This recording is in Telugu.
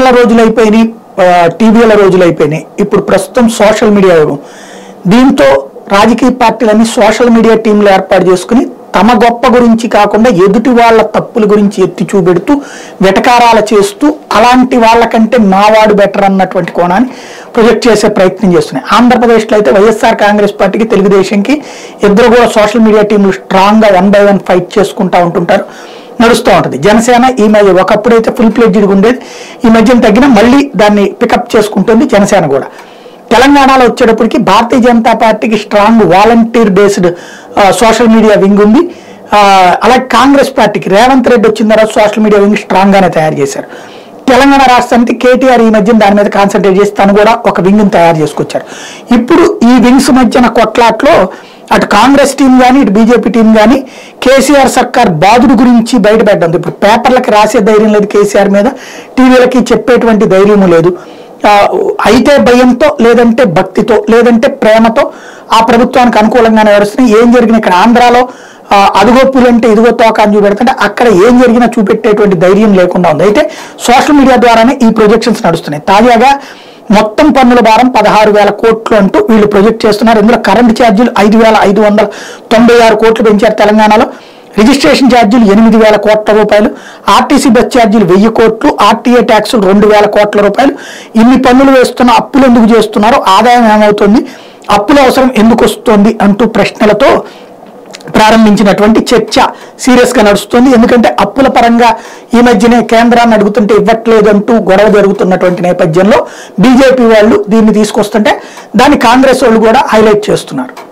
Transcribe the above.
రోజులు అయిపోయినాయి ఆ, టీవీల రోజులు అయిపోయినాయి ఇప్పుడు ప్రస్తుతం సోషల్ మీడియా యుగం దీంతో రాజకీయ పార్టీలన్నీ సోషల్ మీడియా టీంలు ఏర్పాటు చేసుకుని తమ గొప్ప గురించి కాకుండా ఎదుటి వాళ్ళ తప్పుల గురించి ఎత్తి చూపెడుతూ వెటకారాలు చేస్తూ అలాంటి వాళ్ళకంటే నావాడు బెటర్ అన్నటువంటి కోణాన్ని ప్రొజెక్ట్ చేసే ప్రయత్నం చేస్తున్నాయి ఆంధ్రప్రదేశ్లో అయితే వైఎస్ఆర్ కాంగ్రెస్ పార్టీకి తెలుగుదేశంకి ఇద్దరు కూడా సోషల్ మీడియా టీంలు స్ట్రాంగ్గా వన్ బై వన్ ఫైట్ చేసుకుంటూ ఉంటుంటారు నడుస్తూ ఉంటుంది జనసేన ఈ మధ్య ఒకప్పుడైతే ఫుల్ ప్లేజ్డ్గా ఉండేది ఈ మధ్యన తగ్గిన మళ్ళీ దాన్ని పికప్ చేసుకుంటుంది జనసేన కూడా తెలంగాణలో వచ్చేటప్పటికి భారతీయ జనతా పార్టీకి strong volunteer based social media wing ఉంది ఆ, అలాగే కాంగ్రెస్ పార్టీకి రేవంత్ రెడ్డి వచ్చిన తర్వాత సోషల్ మీడియా వింగ్ స్ట్రాంగ్ గానే తయారు చేశారు తెలంగాణ రాష్ట్రానికి కేటీఆర్ ఈ మధ్యన దాని మీద కాన్సన్ట్రేట్ చేసి తను కూడా ఒక వింగ్ తయారు చేసుకొచ్చారు ఇప్పుడు ఈ వింగ్స్ మధ్యన కొట్లాట్లో అటు కాంగ్రెస్ టీం కానీ ఇటు బీజేపీ టీం కానీ కేసీఆర్ సర్కార్ బాధుడు గురించి బయటపెట్టడం ఇప్పుడు పేపర్లకి రాసే ధైర్యం లేదు కేసీఆర్ మీద టీవీలకి చెప్పేటువంటి ధైర్యం లేదు ఆ, అయితే భయంతో లేదంటే భక్తితో లేదంటే ప్రేమతో ఆ ప్రభుత్వానికి అనుకూలంగా నడుస్తున్నాయి ఏం జరిగిన ఇక్కడ ఆంధ్రాలో ఆ, అదుగో పులంటే ఇదిగో తోక అని చూపెడుతుంటే అక్కడ ఏం జరిగినా చూపెట్టేటువంటి ధైర్యం లేకుండా ఉంది అయితే సోషల్ మీడియా ద్వారానే ఈ ప్రొజెక్షన్స్ నడుస్తున్నాయి తాజాగా మొత్తం పన్నుల భారం పదహారు వేల కోట్లు అంటూ వీళ్ళు ప్రొజెక్ట్ చేస్తున్నారు ఇందులో కరెంట్ ఛార్జీలు ఐదు వేల ఐదు వందల తొంభై ఆరు కోట్లు పెంచారు తెలంగాణలో రిజిస్ట్రేషన్ ఛార్జీలు ఎనిమిది వేల కోట్ల రూపాయలు ఆర్టీసీ బస్ ఛార్జీలు వెయ్యి కోట్లు ఆర్టీఏ ట్యాక్సులు రెండు వేల కోట్ల రూపాయలు ఇన్ని పన్నులు వేస్తున్న అప్పులు ఎందుకు చేస్తున్నారు ఆదాయం ఏమవుతుంది అప్పుల అవసరం ఎందుకు వస్తుంది అంటూ ప్రశ్నలతో ప్రారంభించినటువంటి చర్చ సీరియస్ గా నడుస్తుంది ఎందుకంటే అప్పుల పరంగా ఈ మధ్యనే కేంద్రాన్ని అడుగుతుంటే ఇవ్వట్లేదు అంటూ గొడవ జరుగుతున్నటువంటి నేపథ్యంలో బీజేపీ వాళ్ళు దీన్ని తీసుకొస్తుంటే దాన్ని కాంగ్రెస్ వాళ్ళు కూడా హైలైట్ చేస్తున్నారు